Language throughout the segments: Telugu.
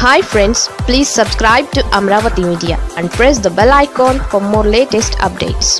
hi friends please subscribe to Amaravati media and press the bell icon for more latest updates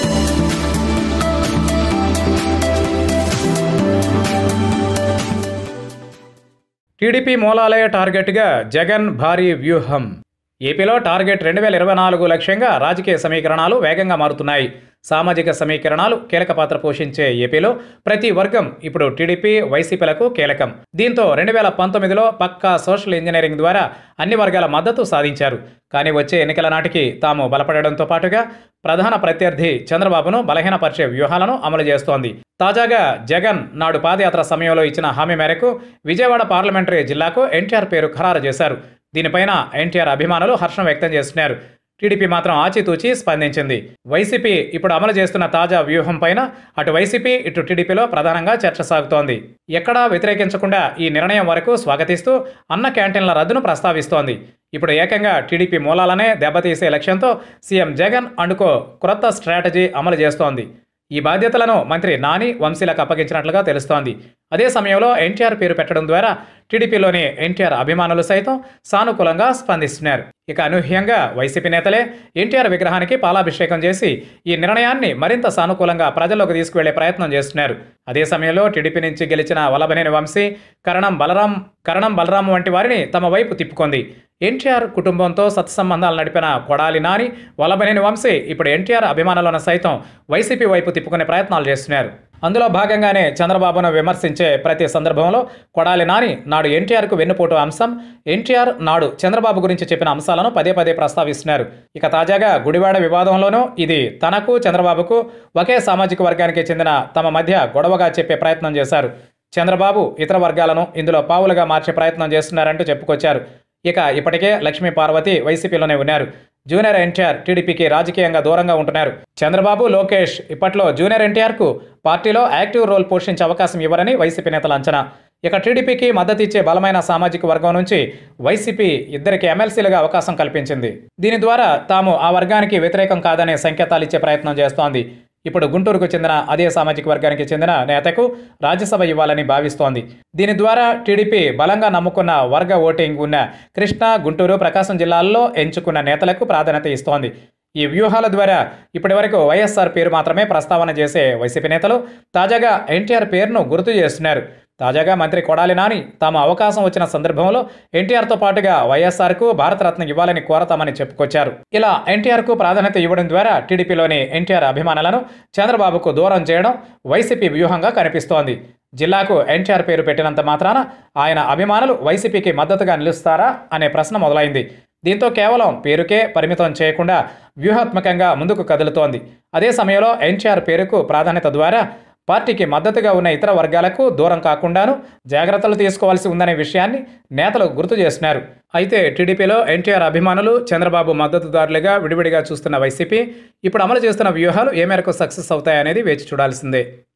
TDP మూలాలయ టార్గెట్గా జగన్ భారీ వ్యూహం ఏపీలో టార్గెట్ రెండు వేల ఇరవై నాలుగు లక్ష్యంగా రాజకీయ సమీకరణాలు వేగంగా మారుతున్నాయి సామాజిక సమీకరణాలు కీలక పాత్ర పోషించే ఏపీలో ప్రతి వర్గం ఇప్పుడు టీడీపీ వైసీపీలకు కీలకం దీంతో రెండు వేల పంతొమ్మిదిలో పక్కా సోషల్ ఇంజనీరింగ్ ద్వారా అన్ని వర్గాల మద్దతు సాధించారు కానీ వచ్చే ఎన్నికల నాటికి తాము బలపడడంతో పాటుగా ప్రధాన ప్రత్యర్థి చంద్రబాబును బలహీనపరిచే వ్యూహాలను అమలు చేస్తోంది తాజాగా జగన్ నాడు పాదయాత్ర సమయంలో ఇచ్చిన హామీ మేరకు విజయవాడ పార్లమెంటరీ జిల్లాకు ఎన్టీఆర్ పేరు ఖరారు చేశారు దీనిపైన ఎన్టీఆర్ అభిమానులు హర్షం వ్యక్తం చేస్తున్నారు టీడీపీ మాత్రం ఆచితూచి స్పందించింది వైసీపీ ఇప్పుడు అమలు చేస్తున్న తాజా వ్యూహం పైన అటు వైసీపీ ఇటు టీడీపీలో ప్రధానంగా చర్చ సాగుతోంది ఎక్కడా వ్యతిరేకించకుండా ఈ నిర్ణయం వరకు స్వాగతిస్తూ అన్న క్యాంటీన్ల రద్దును ప్రస్తావిస్తోంది ఇప్పుడు ఏకంగా టీడీపీ మూలాలనే దెబ్బతీసే లక్ష్యంతో సీఎం జగన్ అండుకో క్రొత్త స్ట్రాటజీ అమలు చేస్తోంది ఈ బాధ్యతలను మంత్రి నాని వంశీలకు అప్పగించినట్లుగా తెలుస్తోంది అదే సమయంలో ఎన్టీఆర్ పేరు పెట్టడం ద్వారా టీడీపీలోని ఎన్టీఆర్ అభిమానులు సైతం సానుకూలంగా స్పందిస్తున్నారు ఇక అనూహ్యంగా వైసీపీ నేతలే ఎన్టీఆర్ విగ్రహానికి పాలాభిషేకం చేసి ఈ నిర్ణయాన్ని మరింత సానుకూలంగా ప్రజల్లోకి తీసుకువెళ్లే ప్రయత్నం చేస్తున్నారు అదే సమయంలో టీడీపీ నుంచి గెలిచిన వల్లభనేని వంశీ కరణం బలరాం కరణం బలరాం వంటి వారిని తమ వైపు తిప్పుకుంది ఎన్టీఆర్ కుటుంబంతో సత్సంబంధాలు నడిపిన కొడాలి నాని వల్లభనేని వంశీ ఇప్పుడు ఎన్టీఆర్ అభిమానులను సైతం వైసీపీ వైపు తిప్పుకునే ప్రయత్నాలు చేస్తున్నారు అందులో భాగంగానే చంద్రబాబును విమర్శించే ప్రతి సందర్భంలో కొడాలి నాని నాడు ఎన్టీఆర్కు వెన్నుపోటు అంశం ఎన్టీఆర్ నాడు చంద్రబాబు గురించి చెప్పిన అంశాలను పదే పదే ప్రస్తావిస్తున్నారు ఇక తాజాగా గుడివాడ వివాదంలోనూ ఇది తనకు చంద్రబాబుకు ఒకే సామాజిక వర్గానికి చెందిన తమ మధ్య గొడవగా చెప్పే ప్రయత్నం చేశారు చంద్రబాబు ఇతర వర్గాలను ఇందులో పావులుగా మార్చే ప్రయత్నం చేస్తున్నారంటూ చెప్పుకొచ్చారు ఇక ఇప్పటికే లక్ష్మీ పార్వతి వైసీపీలోనే ఉన్నారు జూనియర్ ఎన్టీఆర్ టీడీపీకి రాజకీయంగా దూరంగా ఉంటున్నారు చంద్రబాబు లోకేష్ ఇప్పట్లో జూనియర్ ఎన్టీఆర్కు పార్టీలో యాక్టివ్ రోల్ పోషించే అవకాశం ఇవ్వరని వైసీపీ నేతల అంచనా ఇక టీడీపీకి మద్దతు ఇచ్చే బలమైన సామాజిక వర్గం నుంచి వైసీపీ ఇద్దరికి ఎమ్మెల్సీలుగా అవకాశం కల్పించింది దీని ద్వారా తాము ఆ వర్గానికి వ్యతిరేకం కాదనే సంకేతాలు ఇచ్చే ప్రయత్నం చేస్తోంది ఇప్పుడు గుంటూరుకు చెందిన అదే సామాజిక వర్గానికి చెందిన నేతకు రాజ్యసభ ఇవ్వాలని భావిస్తోంది దీని ద్వారా టీడీపీ బలంగా నమ్ముకున్న వర్గ ఓటింగ్ ఉన్న కృష్ణా గుంటూరు ప్రకాశం జిల్లాల్లో ఎంచుకున్న నేతలకు ప్రాధాన్యత ఇస్తోంది ఈ వ్యూహాల ద్వారా ఇప్పటివరకు వైఎస్ఆర్ పేరు మాత్రమే ప్రస్తావన చేసే వైసీపీ నేతలు తాజాగా ఎన్టీఆర్ పేరును గుర్తు చేస్తున్నారు తాజాగా మంత్రి కొడాలి నాని తాము అవకాశం వచ్చిన సందర్భంలో ఎన్టీఆర్తో పాటుగా వైఎస్ఆర్కు భారతరత్న ఇవ్వాలని కోరతామని చెప్పుకొచ్చారు ఇలా ఎన్టీఆర్కు ప్రాధాన్యత ఇవ్వడం ద్వారా టీడీపీలోని ఎన్టీఆర్ అభిమానులను చంద్రబాబుకు దూరం చేయడం వైసీపీ వ్యూహంగా కనిపిస్తోంది జిల్లాకు ఎన్టీఆర్ పేరు పెట్టినంత మాత్రాన ఆయన అభిమానులు వైసీపీకి మద్దతుగా నిలుస్తారా అనే ప్రశ్న మొదలైంది దీంతో కేవలం పేరుకే పరిమితం చేయకుండా వ్యూహాత్మకంగా ముందుకు కదులుతోంది అదే సమయంలో ఎన్టీఆర్ పేరుకు ప్రాధాన్యత ద్వారా పార్టీకి మద్దతుగా ఉన్న ఇతర వర్గాలకు దూరం కాకుండాను జాగ్రత్తలు తీసుకోవాల్సి ఉందనే విషయాన్ని నేతలు గుర్తు చేస్తున్నారు అయితే టీడీపీలో ఎన్టీఆర్ అభిమానులు చంద్రబాబు మద్దతుదారులుగా విడివిడిగా చూస్తున్న వైసీపీ ఇప్పుడు అమలు చేస్తున్న వ్యూహాలు ఏ మేరకు సక్సెస్ అవుతాయనేది వేచి చూడాల్సిందే